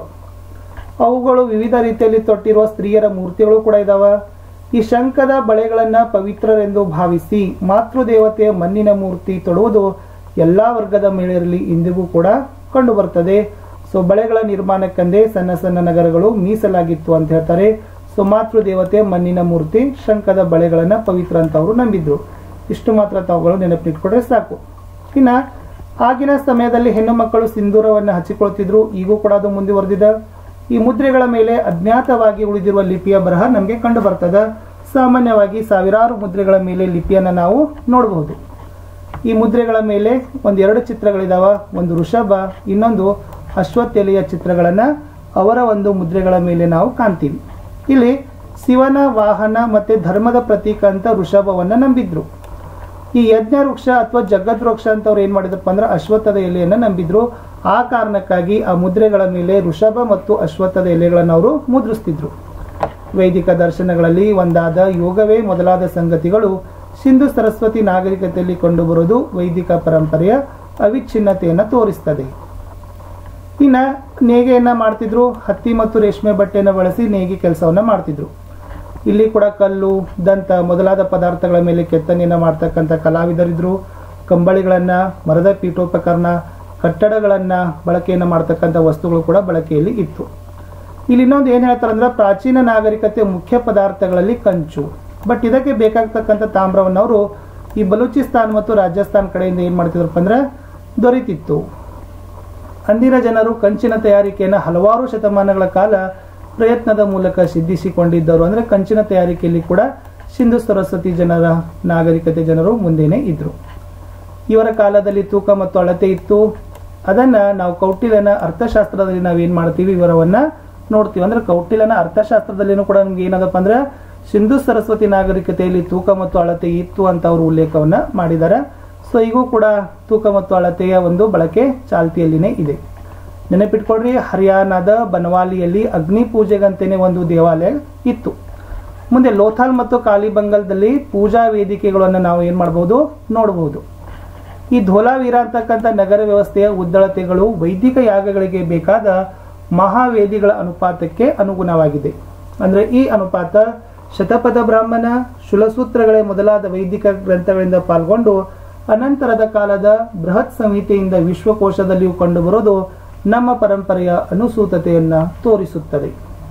ಅವುಗಳು ವಿವಿಧ ರೀತಿಯಲ್ಲಿ ತೊಟ್ಟಿರುವ ಸ್ತ್ರೀಯರ ಮೂರ್ತಿಗಳು ಕೂಡ ಇದಾವ ಈ ಶಂಖದ ಬಳೆಗಳನ್ನ ಪವಿತ್ರರೆಂದು ಭಾವಿಸಿ ಮಾತೃದೇವತೆಯ ಮಣ್ಣಿನ ಮೂರ್ತಿ ತೊಡುವುದು ಎಲ್ಲಾ ವರ್ಗದ ಮಹಿಳೆಯರಲ್ಲಿ ಇಂದಿಗೂ ಕೂಡ ಕಂಡು ಬರ್ತದೆ ಸೊ ಬಳೆಗಳ ನಿರ್ಮಾಣಕ್ಕಂದೇ ಸಣ್ಣ ಸಣ್ಣ ನಗರಗಳು ಮೀಸಲಾಗಿತ್ತು ಅಂತ ಹೇಳ್ತಾರೆ ಸೊ ಮಾತೃದೇವತೆ ಮಣ್ಣಿನ ಮೂರ್ತಿ ಶಂಖದ ಬಳೆಗಳನ್ನ ಪವಿತ್ರ ಅಂತ ಅವರು ನಂಬಿದ್ರು ಇಷ್ಟು ಮಾತ್ರ ತಾವುಗಳು ನೆನಪಿಟ್ಕೊಂಡ್ರೆ ಸಾಕು ಇನ್ನ ಆಗಿನ ಸಮಯದಲ್ಲಿ ಹೆಣ್ಣು ಮಕ್ಕಳು ಸಿಂಧೂರವನ್ನ ಹಚ್ಚಿಕೊಳ್ತಿದ್ರು ಈಗೂ ಕೂಡ ಅದು ಮುಂದುವರೆದಿದೆ ಈ ಮುದ್ರೆಗಳ ಮೇಲೆ ಅಜ್ಞಾತವಾಗಿ ಉಳಿದಿರುವ ಲಿಪಿಯ ಬರಹ ನಮಗೆ ಕಂಡು ಬರ್ತದ ಸಾಮಾನ್ಯವಾಗಿ ಸಾವಿರಾರು ಮುದ್ರೆಗಳ ಮೇಲೆ ಲಿಪಿಯನ್ನ ನಾವು ನೋಡಬಹುದು ಈ ಮುದ್ರೆಗಳ ಮೇಲೆ ಒಂದೆರಡು ಚಿತ್ರಗಳಿದಾವ ಒಂದು ಋಷಭ ಇನ್ನೊಂದು ಅಶ್ವತ್ಥೆಲೆಯ ಚಿತ್ರಗಳನ್ನ ಅವರ ಒಂದು ಮುದ್ರೆಗಳ ಮೇಲೆ ನಾವು ಕಾಣ್ತೀವಿ ಇಲ್ಲಿ ಶಿವನ ವಾಹನ ಮತ್ತೆ ಧರ್ಮದ ಪ್ರತೀಕ ಅಂತ ಋಷಭವನ್ನ ನಂಬಿದ್ರು ಈ ಯಜ್ಞ ವೃಕ್ಷ ಅಥವಾ ಜಗದ್ ವೃಕ್ಷ ಅಂತ ಅವ್ರು ಏನ್ ಮಾಡಿದ್ರಪ್ಪ ಅಂದ್ರೆ ಅಶ್ವತ್ಥದ ಎಲೆಯನ್ನ ನಂಬಿದ್ರು ಆ ಕಾರಣಕ್ಕಾಗಿ ಆ ಮುದ್ರೆಗಳ ಮೇಲೆ ಋಷಭ ಮತ್ತು ಅಶ್ವತ್ಥದ ಎಲೆಗಳನ್ನು ಅವರು ಮುದ್ರಿಸ್ತಿದ್ರು ವೈದಿಕ ದರ್ಶನಗಳಲ್ಲಿ ಒಂದಾದ ಯೋಗವೇ ಮೊದಲಾದ ಸಂಗತಿಗಳು ಸಿಂಧು ಸರಸ್ವತಿ ನಾಗರಿಕತೆಯಲ್ಲಿ ಕಂಡುಬರುವುದು ವೈದಿಕ ಪರಂಪರೆಯ ಅವಿಚ್ಛಿನ್ನತೆಯನ್ನು ತೋರಿಸ್ತದೆ ಇನ್ನ ನೇಗೆಯನ್ನ ಮಾಡ್ತಿದ್ರು ಹತ್ತಿ ಮತ್ತು ರೇಷ್ಮೆ ಬಟ್ಟೆಯನ್ನು ಬಳಸಿ ನೇಗೆ ಕೆಲಸವನ್ನ ಮಾಡ್ತಿದ್ರು ಇಲ್ಲಿ ಕೂಡ ಕಲ್ಲು ದಂತ ಮೊದಲಾದ ಪದಾರ್ಥಗಳ ಮೇಲೆ ಕೆತ್ತನೆಯನ್ನ ಮಾಡ್ತಕ್ಕಂಥ ಕಲಾವಿದರಿದ್ರು ಕಂಬಳಿಗಳನ್ನ ಮರದ ಪೀಠೋಪಕರಣ ಕಟ್ಟಡಗಳನ್ನ ಬಳಕೆಯನ್ನ ಮಾಡ್ತಕ್ಕಂಥ ವಸ್ತುಗಳು ಕೂಡ ಬಳಕೆಯಲ್ಲಿ ಇತ್ತು ಇಲ್ಲಿ ಇನ್ನೊಂದು ಏನ್ ಹೇಳ್ತಾರೆ ಅಂದ್ರೆ ಪ್ರಾಚೀನ ನಾಗರಿಕತೆ ಮುಖ್ಯ ಪದಾರ್ಥಗಳಲ್ಲಿ ಕಂಚು ಬಟ್ ಇದಕ್ಕೆ ಬೇಕಾಗ್ತಕ್ಕಂಥ ತಾಮ್ರವನ್ನು ಅವರು ಈ ಬಲೂಚಿಸ್ತಾನ್ ಮತ್ತು ರಾಜಸ್ಥಾನ್ ಕಡೆಯಿಂದ ಏನ್ ಮಾಡ್ತಿದ್ರಪ್ಪ ಅಂದ್ರೆ ದೊರೀತಿತ್ತು ಅಂದಿನ ಜನರು ಕಂಚಿನ ತಯಾರಿಕೆಯನ್ನು ಹಲವಾರು ಶತಮಾನಗಳ ಕಾಲ ಪ್ರಯತ್ನದ ಮೂಲಕ ಸಿದ್ಧಿಸಿಕೊಂಡಿದ್ದರು ಅಂದ್ರೆ ಕಂಚಿನ ತಯಾರಿಕೆಯಲ್ಲಿ ಕೂಡ ಸಿಂಧು ಸರಸ್ವತಿ ಜನರ ನಾಗರಿಕತೆ ಜನರು ಮುಂದೆನೆ ಇದ್ರು ಇವರ ಕಾಲದಲ್ಲಿ ತೂಕ ಮತ್ತು ಅಳತೆ ಇತ್ತು ಅದನ್ನ ನಾವು ಕೌಟಿಲ್ಯನ ಅರ್ಥಶಾಸ್ತ್ರದಲ್ಲಿ ನಾವೇನ್ ಮಾಡ್ತೀವಿ ವಿವರವನ್ನ ನೋಡ್ತೀವಿ ಅಂದ್ರೆ ಕೌಟಿಲ್ಯನ ಅರ್ಥಶಾಸ್ತ್ರದಲ್ಲಿನೂ ಕೂಡ ನಮ್ಗೆ ಏನದಪ್ಪ ಅಂದ್ರೆ ಸಿಂಧು ಸರಸ್ವತಿ ನಾಗರಿಕತೆಯಲ್ಲಿ ತೂಕ ಮತ್ತು ಅಳತೆ ಇತ್ತು ಅಂತ ಅವರು ಉಲ್ಲೇಖವನ್ನ ಮಾಡಿದ್ದಾರೆ ಸೊ ಈಗೂ ಕೂಡ ತೂಕ ಮತ್ತು ಅಳತೆಯ ಒಂದು ಬಳಕೆ ಚಾಲ್ತಿಯಲ್ಲಿನೇ ಇದೆ ನೆನಪಿಟ್ಕೊಳ್ರಿ ಹರಿಯಾಣದ ಬನವಾಲಿಯಲ್ಲಿ ಅಗ್ನಿ ಪೂಜೆಗಂತೆಯೇ ಒಂದು ದೇವಾಲಯ ಇತ್ತು ಮುಂದೆ ಲೋಥಾಲ್ ಮತ್ತು ಕಾಲಿಬಂಗಲ್ದಲ್ಲಿ ಪೂಜಾ ವೇದಿಕೆಗಳನ್ನು ನಾವು ಏನ್ ಮಾಡಬಹುದು ನೋಡಬಹುದು ಈ ಧೋಲಾವೀರ ಅಂತಕ್ಕಂಥ ನಗರ ವ್ಯವಸ್ಥೆಯ ಉದ್ದಳತೆಗಳು ವೈದಿಕ ಯಾಗಗಳಿಗೆ ಬೇಕಾದ ಮಹಾವೇದಿಗಳ ಅನುಪಾತಕ್ಕೆ ಅನುಗುಣವಾಗಿದೆ ಅಂದ್ರೆ ಈ ಅನುಪಾತ ಶತಪಥ ಬ್ರಾಹ್ಮಣ ಶುಲಸೂತ್ರಗಳೇ ಮೊದಲಾದ ವೈದಿಕ ಗ್ರಂಥಗಳಿಂದ ಪಾಲ್ಗೊಂಡು ಅನಂತರದ ಕಾಲದ ಬೃಹತ್ ಸಂಹಿತೆಯಿಂದ ವಿಶ್ವಕೋಶದಲ್ಲಿಯೂ ಕಂಡುಬರೋದು ನಮ್ಮ ಪರಂಪರೆಯ ಅನುಸೂತತೆಯನ್ನ ತೋರಿಸುತ್ತದೆ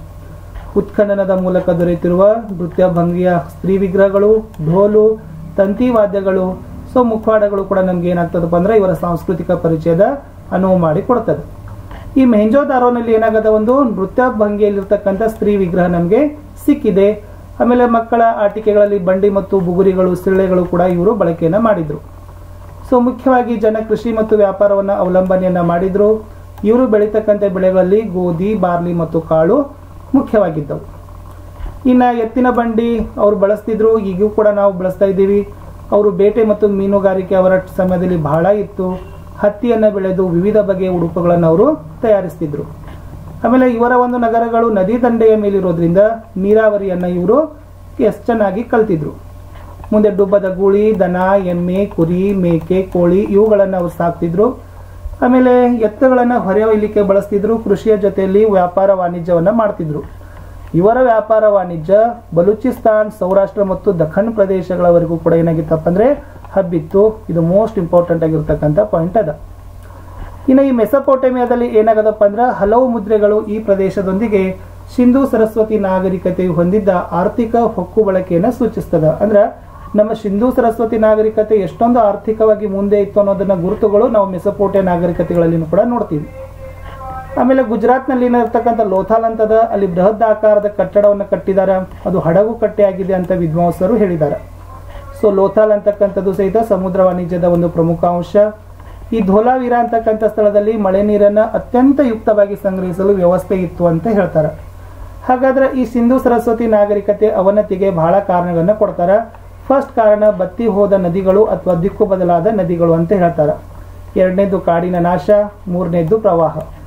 ಉತ್ಖನನದ ಮೂಲಕ ದೊರೆತಿರುವ ನೃತ್ಯ ಭಂಗಿಯ ಸ್ತ್ರೀ ವಿಗ್ರಹಗಳು ಢೋಲು ತಂತಿ ವಾದ್ಯಗಳು ಸೊ ಮುಖವಾಡಗಳು ಕೂಡ ನಮ್ಗೆ ಏನಾಗ್ತದಪ್ಪ ಅಂದ್ರೆ ಇವರ ಸಾಂಸ್ಕೃತಿಕ ಪರಿಚಯದ ಅನುವು ಮಾಡಿ ಕೊಡ್ತದೆ ಈ ಮೆಹಂಜೋದಾರೋನಲ್ಲಿ ಏನಾಗದ ಒಂದು ನೃತ್ಯ ಭಂಗಿಯಲ್ಲಿರ್ತಕ್ಕಂಥ ಸ್ತ್ರೀ ವಿಗ್ರಹ ನಮಗೆ ಸಿಕ್ಕಿದೆ ಆಮೇಲೆ ಮಕ್ಕಳ ಆಟಿಕೆಗಳಲ್ಲಿ ಬಂಡಿ ಮತ್ತು ಬುಗುರಿಗಳು ಸಿಳ್ಳೆಗಳು ಕೂಡ ಇವರು ಬಳಕೆಯನ್ನ ಮಾಡಿದ್ರು ಸೊ ಮುಖ್ಯವಾಗಿ ಜನ ಕೃಷಿ ಮತ್ತು ವ್ಯಾಪಾರವನ್ನ ಅವಲಂಬನೆಯನ್ನ ಮಾಡಿದ್ರು ಇವರು ಬೆಳೀತಕ್ಕಂಥ ಬೆಳೆಗಳಲ್ಲಿ ಗೋಧಿ ಬಾರ್ಲಿ ಮತ್ತು ಕಾಳು ಮುಖ್ಯವಾಗಿದ್ದವು ಇನ್ನ ಎತ್ತಿನ ಬಂಡಿ ಅವ್ರು ಬಳಸ್ತಿದ್ರು ಈಗೂ ಕೂಡ ನಾವು ಬಳಸ್ತಾ ಇದ್ದೀವಿ ಅವರು ಬೇಟೆ ಮತ್ತು ಮೀನುಗಾರಿಕೆ ಅವರ ಸಮಯದಲ್ಲಿ ಬಹಳ ಇತ್ತು ಹತ್ತಿಯನ್ನ ಬೆಳೆದು ವಿವಿಧ ಬಗೆಯ ಉಡುಪುಗಳನ್ನು ಅವರು ತಯಾರಿಸ್ತಿದ್ರು ಆಮೇಲೆ ಇವರ ಒಂದು ನಗರಗಳು ನದಿ ದಂಡೆಯ ಮೇಲಿರೋದ್ರಿಂದ ನೀರಾವರಿಯನ್ನ ಇವರು ಎಷ್ಟು ಚೆನ್ನಾಗಿ ಕಲ್ತಿದ್ರು ಮುಂದೆ ಡುಬ್ಬದ ಗೂಳಿ ದನ ಎಮ್ಮೆ ಕುರಿ ಮೇಕೆ ಕೋಳಿ ಇವುಗಳನ್ನು ಅವರು ಸಾಕ್ತಿದ್ರು ಆಮೇಲೆ ಎತ್ತುಗಳನ್ನ ಹೊರೆಯೊಯ್ಯಲಿಕ್ಕೆ ಬಳಸ್ತಿದ್ರು ಕೃಷಿಯ ಜೊತೆಯಲ್ಲಿ ವ್ಯಾಪಾರ ವಾಣಿಜ್ಯವನ್ನ ಮಾಡ್ತಿದ್ರು ಇವರ ವ್ಯಾಪಾರ ವಾಣಿಜ್ಯ ಬಲೂಚಿಸ್ತಾನ್ ಸೌರಾಷ್ಟ್ರ ಮತ್ತು ದಖನ್ ಪ್ರದೇಶಗಳವರೆಗೂ ಕೂಡ ಏನಾಗಿತ್ತಪ್ಪ ಅಂದ್ರೆ ಹಬ್ಬಿತ್ತು ಇದು ಮೋಸ್ಟ್ ಇಂಪಾರ್ಟೆಂಟ್ ಆಗಿರ್ತಕ್ಕಂಥ ಪಾಯಿಂಟ್ ಅದ ಇನ್ನು ಈ ಮೆಸಪೋಟೇಮಿಯಾದಲ್ಲಿ ಏನಾಗದಪ್ಪ ಅಂದ್ರೆ ಹಲವು ಮುದ್ರೆಗಳು ಈ ಪ್ರದೇಶದೊಂದಿಗೆ ಸಿಂಧು ಸರಸ್ವತಿ ನಾಗರಿಕತೆಯು ಹೊಂದಿದ್ದ ಆರ್ಥಿಕ ಹೊಕ್ಕು ಬಳಕೆಯನ್ನು ಸೂಚಿಸ್ತದ ಅಂದ್ರೆ ನಮ್ಮ ಸಿಂಧು ಸರಸ್ವತಿ ನಾಗರಿಕತೆ ಎಷ್ಟೊಂದು ಆರ್ಥಿಕವಾಗಿ ಮುಂದೆ ಇತ್ತು ಅನ್ನೋದನ್ನ ಗುರುತುಗಳು ನಾವು ಮೆಸಪೋಟೆ ನಾಗರಿಕತೆಗಳಲ್ಲಿ ಕೂಡ ನೋಡ್ತೀವಿ ಆಮೇಲೆ ಗುಜರಾತ್ನಲ್ಲಿ ಇರ್ತಕ್ಕಂಥ ಲೋಥಾಲ್ ಅಂತದ ಅಲ್ಲಿ ಬೃಹತ್ ಆಕಾರದ ಕಟ್ಟಡವನ್ನು ಕಟ್ಟಿದ್ದಾರೆ ಅದು ಹಡಗು ಕಟ್ಟೆ ಆಗಿದೆ ಅಂತ ವಿದ್ವಾಂಸರು ಹೇಳಿದ್ದಾರೆ ಸೊ ಲೋಥಾಲ್ ಅಂತಕ್ಕಂಥದ್ದು ಸಹಿತ ಸಮುದ್ರ ವಾಣಿಜ್ಯದ ಒಂದು ಪ್ರಮುಖ ಅಂಶ ಈ ಧೋಲಾವೀರ ಅಂತಕ್ಕಂಥ ಸ್ಥಳದಲ್ಲಿ ಮಳೆ ನೀರನ್ನ ಅತ್ಯಂತ ಯುಕ್ತವಾಗಿ ಸಂಗ್ರಹಿಸಲು ವ್ಯವಸ್ಥೆ ಇತ್ತು ಅಂತ ಹೇಳ್ತಾರೆ ಹಾಗಾದ್ರೆ ಈ ಸಿಂಧು ಸರಸ್ವತಿ ನಾಗರಿಕತೆ ಅವನತಿಗೆ ಬಹಳ ಕಾರಣಗಳನ್ನ ಕೊಡ್ತಾರ ಫಸ್ಟ್ ಕಾರಣ ಬತ್ತಿ ಹೋದ ನದಿಗಳು ಅಥವಾ ದಿಕ್ಕು ಬದಲಾದ ನದಿಗಳು ಅಂತ ಹೇಳ್ತಾರೆ ಎರಡನೇದು ಕಾಡಿನ ನಾಶ ಮೂರನೇದು ಪ್ರವಾಹ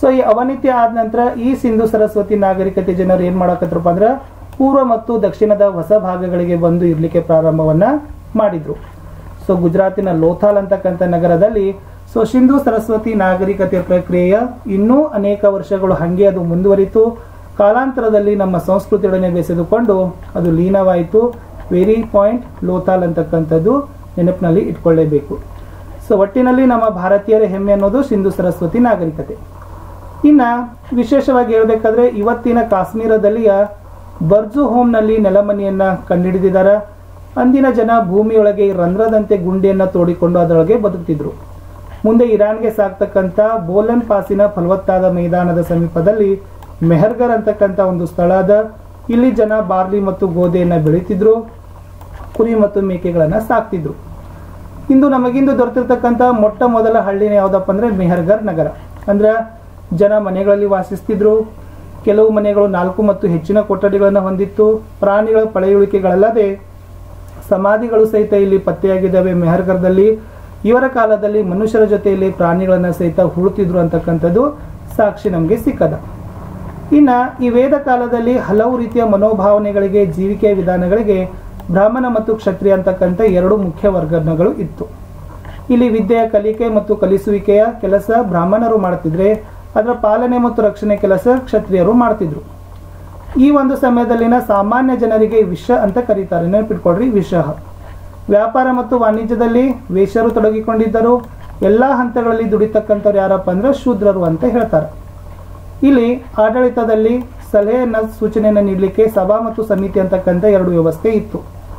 ಸೊ ಈ ಅವನತಿ ಆದ ನಂತರ ಈ ಸಿಂಧು ಸರಸ್ವತಿ ನಾಗರಿಕತೆ ಜನರು ಏನ್ ಮಾಡಕತ್ರಪ್ಪ ಅಂದ್ರ ಪೂರ್ವ ಮತ್ತು ದಕ್ಷಿಣದ ಹೊಸ ಭಾಗಗಳಿಗೆ ಬಂದು ಇರ್ಲಿಕ್ಕೆ ಪ್ರಾರಂಭವನ್ನ ಮಾಡಿದ್ರು ಸೊ ಗುಜರಾತಿನ ಲೋಥಾಲ್ ಅಂತಕ್ಕಂಥ ನಗರದಲ್ಲಿ ಸೊ ಸಿಂಧು ಸರಸ್ವತಿ ನಾಗರಿಕತೆ ಪ್ರಕ್ರಿಯೆಯ ಇನ್ನೂ ಅನೇಕ ವರ್ಷಗಳು ಹಂಗೆ ಅದು ಮುಂದುವರಿತು ಕಾಲಾಂತರದಲ್ಲಿ ನಮ್ಮ ಸಂಸ್ಕೃತಿಯೊಡನೆ ಬೆಸೆದುಕೊಂಡು ಅದು ಲೀನವಾಯಿತು ವೆರಿ ಪಾಯಿಂಟ್ ಲೋಥಾಲ್ ಅಂತಕ್ಕಂಥದ್ದು ನೆನಪಿನಲ್ಲಿ ಇಟ್ಕೊಳ್ಳೇಬೇಕು ಸೊ ಒಟ್ಟಿನಲ್ಲಿ ನಮ್ಮ ಭಾರತೀಯರ ಹೆಮ್ಮೆ ಅನ್ನೋದು ಸಿಂಧು ಸರಸ್ವತಿ ನಾಗರಿಕತೆ ಇನ್ನ ವಿಶೇಷವಾಗಿ ಹೇಳ್ಬೇಕಾದ್ರೆ ಇವತ್ತಿನ ಕಾಶ್ಮೀರದಲ್ಲಿಯ ಬರ್ಜು ಹೋಮ್ನಲ್ಲಿ ನೆಲಮನೆಯನ್ನ ಕಂಡುಹಿಡಿದಿದ್ದಾರೆ ಅಂದಿನ ಜನ ಭೂಮಿಯೊಳಗೆ ರಂಧ್ರದಂತೆ ಗುಂಡಿಯನ್ನ ತೋಡಿಕೊಂಡು ಅದರೊಳಗೆ ಬದುಕ್ತಿದ್ರು ಮುಂದೆ ಇರಾನ್ಗೆ ಸಾಕ್ತಕ್ಕಂಥ ಬೋಲನ್ ಪಾಸಿನ ಫಲವತ್ತಾದ ಮೈದಾನದ ಸಮೀಪದಲ್ಲಿ ಮೆಹರ್ಗರ್ ಅಂತಕ್ಕಂಥ ಒಂದು ಸ್ಥಳ ಅದ ಇಲ್ಲಿ ಜನ ಬಾರ್ಲಿ ಮತ್ತು ಗೋಧಿಯನ್ನ ಬೆಳೀತಿದ್ರು ಕುರಿ ಮತ್ತು ಮೇಕೆಗಳನ್ನ ಸಾಕ್ತಿದ್ರು ಇಂದು ನಮಗಿಂದು ದೊರೆತಿರ್ತಕ್ಕಂಥ ಮೊಟ್ಟ ಮೊದಲ ಹಳ್ಳಿನ ಯಾವ್ದಪ್ಪ ಅಂದ್ರೆ ಮೆಹರ್ಗರ್ ನಗರ ಅಂದ್ರ ಜನ ಮನೆಗಳಲ್ಲಿ ವಾಸಿಸ್ತಿದ್ರು ಕೆಲವು ಮನೆಗಳು ನಾಲ್ಕು ಮತ್ತು ಹೆಚ್ಚಿನ ಕೊಠಡಿಗಳನ್ನು ಹೊಂದಿತ್ತು ಪ್ರಾಣಿಗಳ ಪಳೆಯುಳಿಕೆಗಳಲ್ಲದೆ ಸಮಾಧಿಗಳು ಸಹಿತ ಇಲ್ಲಿ ಪತ್ತೆಯಾಗಿದ್ದಾವೆ ಮೆಹರ್ಗರ್ದಲ್ಲಿ ಇವರ ಕಾಲದಲ್ಲಿ ಮನುಷ್ಯರ ಜೊತೆಯಲ್ಲಿ ಪ್ರಾಣಿಗಳನ್ನ ಸಹಿತ ಹುಡುತಿದ್ರು ಅಂತಕ್ಕಂಥದ್ದು ಸಾಕ್ಷಿ ನಮಗೆ ಸಿಕ್ಕದ ಇನ್ನ ಈ ವೇದ ಕಾಲದಲ್ಲಿ ಹಲವು ರೀತಿಯ ಮನೋಭಾವನೆಗಳಿಗೆ ಜೀವಿಕೆಯ ವಿಧಾನಗಳಿಗೆ ಬ್ರಾಹ್ಮಣ ಮತ್ತು ಕ್ಷತ್ರಿಯ ಅಂತಕ್ಕಂಥ ಎರಡು ಮುಖ್ಯ ವರ್ಗಗಳು ಇತ್ತು ಇಲ್ಲಿ ವಿದ್ಯೆಯ ಕಲಿಕೆ ಮತ್ತು ಕಲಿಸುವಿಕೆಯ ಕೆಲಸ ಬ್ರಾಹ್ಮಣರು ಮಾಡ್ತಿದ್ರೆ ಅದರ ಪಾಲನೆ ಮತ್ತು ರಕ್ಷಣೆ ಕೆಲಸ ಕ್ಷತ್ರಿಯರು ಮಾಡ್ತಿದ್ರು ಈ ಒಂದು ಸಮಯದಲ್ಲಿನ ಸಾಮಾನ್ಯ ಜನರಿಗೆ ವಿಷ ಅಂತ ಕರೀತಾರೆ ನೆನಪಿಟ್ಕೊಡ್ರಿ ವಿಷ ವ್ಯಾಪಾರ ಮತ್ತು ವಾಣಿಜ್ಯದಲ್ಲಿ ವೇಶ್ಯರು ತೊಡಗಿಕೊಂಡಿದ್ದರು ಎಲ್ಲಾ ಹಂತಗಳಲ್ಲಿ ದುಡಿತಕ್ಕಂಥವ್ರು ಯಾರಪ್ಪ ಅಂದ್ರೆ ಶೂದ್ರರು ಅಂತ ಹೇಳ್ತಾರೆ ಇಲ್ಲಿ ಆಡಳಿತದಲ್ಲಿ ಸಲಹೆಯನ್ನ ಸೂಚನೆಯನ್ನು ನೀಡಲಿಕ್ಕೆ ಸಭಾ ಮತ್ತು ಸಮಿತಿ ಅಂತಕ್ಕಂಥ ಎರಡು ವ್ಯವಸ್ಥೆ ಇತ್ತು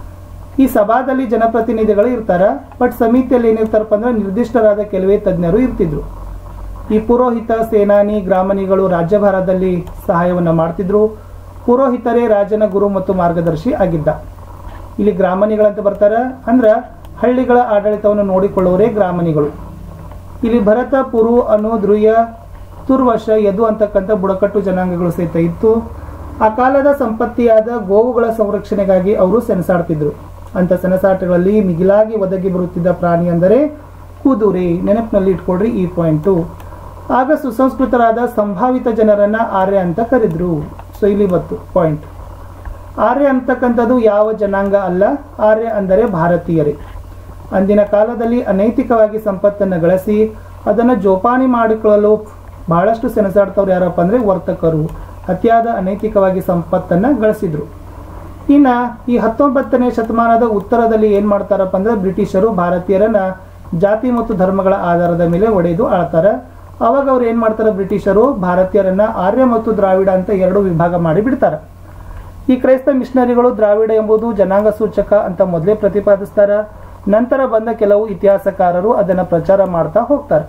ಈ ಸಭಾದಲ್ಲಿ ಜನಪ್ರತಿನಿಧಿಗಳು ಇರ್ತಾರ ಬಟ್ ಸಮಿತಿಯಲ್ಲಿ ಏನಿರ್ತಾರಪ್ಪ ಅಂದ್ರೆ ನಿರ್ದಿಷ್ಟರಾದ ಕೆಲವೇ ತಜ್ಞರು ಇರ್ತಿದ್ರು ಈ ಪುರೋಹಿತ ಸೇನಾನಿ ಗ್ರಾಮಣಿಗಳು ರಾಜ್ಯಭಾರದಲ್ಲಿ ಸಹಾಯವನ್ನ ಮಾಡ್ತಿದ್ರು ಪುರೋಹಿತರೇ ರಾಜನ ಗುರು ಮತ್ತು ಮಾರ್ಗದರ್ಶಿ ಆಗಿದ್ದ ಇಲ್ಲಿ ಗ್ರಾಮಣಿಗಳಂತ ಬರ್ತಾರ ಅಂದ್ರ ಹಳ್ಳಿಗಳ ಆಡಳಿತವನ್ನು ನೋಡಿಕೊಳ್ಳುವರೇ ಗ್ರಾಮಣಿಗಳು ಇಲ್ಲಿ ಭರತ ಪುರು ಅನು ಧ್ರುಯ ತುರ್ವಶ ಯದು ಅಂತಕ್ಕಂಥ ಬುಡಕಟ್ಟು ಜನಾಂಗಗಳು ಸಹಿತ ಇತ್ತು ಆ ಕಾಲದ ಸಂಪತ್ತಿಯಾದ ಗೋವುಗಳ ಸಂರಕ್ಷಣೆಗಾಗಿ ಅವರು ಸೆಣಸಾಡ್ತಿದ್ರು ಅಂತ ಸೆಣಸಾಟಗಳಲ್ಲಿ ಮಿಗಿಲಾಗಿ ಒದಗಿ ಬರುತ್ತಿದ್ದ ಪ್ರಾಣಿ ಅಂದರೆ ಕುದುರೆ ನೆನಪಿನಲ್ಲಿ ಇಟ್ಕೊಳ್ರಿ ಈ ಪಾಯಿಂಟು ಆಗ ಸುಸಂಸ್ಕೃತರಾದ ಸಂಭಾವಿತ ಜನರನ್ನ ಆರ್ಯ ಅಂತ ಕರೆದ್ರು ಸೊ ಇಲ್ಲಿ ಬತ್ತು ಪಾಯಿಂಟ್ ಆರ್ಯ ಅಂತಕ್ಕಂಥದ್ದು ಯಾವ ಜನಾಂಗ ಅಲ್ಲ ಆರ್ಯ ಅಂದರೆ ಭಾರತೀಯರೇ ಅಂದಿನ ಕಾಲದಲ್ಲಿ ಅನೈತಿಕವಾಗಿ ಸಂಪತ್ತನ್ನು ಗಳಿಸಿ ಅದನ್ನು ಜೋಪಾನಿ ಮಾಡಿಕೊಳ್ಳಲು ಬಹಳಷ್ಟು ಸೆಣಸಾಡ್ತವ್ರು ಯಾರಪ್ಪ ಅಂದ್ರೆ ವರ್ತಕರು ಅತಿಯಾದ ಅನೈತಿಕವಾಗಿ ಸಂಪತ್ತನ್ನ ಗಳಿಸಿದ್ರು ಇನ್ನ ಈ ಹತ್ತೊಂಬತ್ತನೇ ಶತಮಾನದ ಉತ್ತರದಲ್ಲಿ ಏನ್ ಮಾಡ್ತಾರಪ್ಪ ಅಂದ್ರೆ ಬ್ರಿಟಿಷರು ಭಾರತೀಯರನ್ನ ಜಾತಿ ಮತ್ತು ಧರ್ಮಗಳ ಆಧಾರದ ಮೇಲೆ ಒಡೆದು ಆಳ್ತಾರ ಅವಾಗ ಅವ್ರು ಏನ್ ಮಾಡ್ತಾರೆ ಬ್ರಿಟಿಷರು ಭಾರತೀಯರನ್ನ ಆರ್ಯ ಮತ್ತು ದ್ರಾವಿಡ ಅಂತ ಎರಡು ವಿಭಾಗ ಮಾಡಿ ಬಿಡ್ತಾರ ಈ ಕ್ರೈಸ್ತ ಮಿಷನರಿಗಳು ದ್ರಾವಿಡ ಎಂಬುದು ಜನಾಂಗ ಸೂಚಕ ಅಂತ ಮೊದಲೇ ಪ್ರತಿಪಾದಿಸ್ತಾರ ನಂತರ ಬಂದ ಕೆಲವು ಇತಿಹಾಸಕಾರರು ಅದನ್ನ ಪ್ರಚಾರ ಮಾಡ್ತಾ ಹೋಗ್ತಾರೆ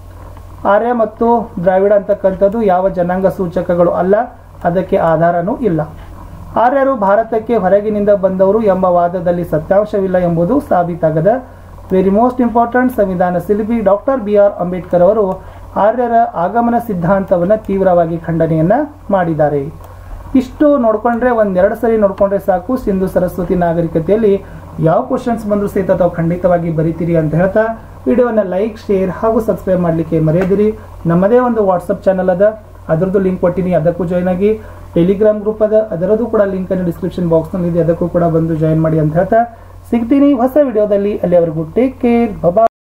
ಆರ್ಯ ಮತ್ತು ದ್ರಾವಿಡ ಅಂತಕ್ಕಂಥದ್ದು ಯಾವ ಜನಾಂಗ ಸೂಚಕಗಳು ಅಲ್ಲ ಅದಕ್ಕೆ ಆಧಾರನೂ ಇಲ್ಲ ಆರ್ಯರು ಭಾರತಕ್ಕೆ ಹೊರಗಿನಿಂದ ಬಂದವರು ಎಂಬ ವಾದದಲ್ಲಿ ಸತ್ಯಾಂಶವಿಲ್ಲ ಎಂಬುದು ಸಾಬೀತಾಗದ ವೆರಿ ಮೋಸ್ಟ್ ಇಂಪಾರ್ಟೆಂಟ್ ಸಂವಿಧಾನ ಶಿಲ್ಪಿ ಡಾಕ್ಟರ್ ಬಿ ಆರ್ ಅಂಬೇಡ್ಕರ್ ಅವರು ಆರ್ಯರ ಆಗಮನ ಸಿದ್ಧಾಂತವನ್ನ ತೀವ್ರವಾಗಿ ಖಂಡನೆಯನ್ನ ಮಾಡಿದ್ದಾರೆ ಇಷ್ಟು ನೋಡ್ಕೊಂಡ್ರೆ ಒಂದೆರಡು ಸರಿ ನೋಡ್ಕೊಂಡ್ರೆ ಸಾಕು ಸಿಂಧು ಸರಸ್ವತಿ ನಾಗರಿಕತೆಯಲ್ಲಿ ಯಾವ ಕ್ವಶನ್ಸ್ ಬಂದರೂ ಸಹಿತ ತಾವು ಖಂಡಿತವಾಗಿ ಬರಿತೀರಿ ಅಂತ ಹೇಳ್ತಾ ವಿಡಿಯೋನ ಲೈಕ್ ಶೇರ್ ಹಾಗೂ ಸಬ್ಸ್ಕ್ರೈಬ್ ಮಾಡಲಿಕ್ಕೆ ಮರೆಯದಿರಿ ನಮ್ಮದೇ ಒಂದು ವಾಟ್ಸಪ್ ಚಾನಲ್ ಅದ ಅದರದ್ದು ಲಿಂಕ್ ಕೊಟ್ಟಿನಿ ಅದಕ್ಕೂ ಜಾಯ್ನ್ ಆಗಿ ಟೆಲಿಗ್ರಾಮ್ ಗ್ರೂಪ್ ಅದ ಅದರದ್ದು ಕೂಡ ಲಿಂಕ್ ಅನ್ನು ಡಿಸ್ಕ್ರಿಪ್ಷನ್ ಬಾಕ್ಸ್ ನಲ್ಲಿ ಇದೆ ಅದಕ್ಕೂ ಕೂಡ ಬಂದು ಜಾಯ್ನ್ ಮಾಡಿ ಅಂತ ಹೇಳ್ತಾ ಸಿಗ್ತೀನಿ ಹೊಸ ವಿಡಿಯೋದಲ್ಲಿ ಅಲ್ಲಿವರೆಗೂ ಟೇಕ್ ಕೇರ್ ಬಬಾ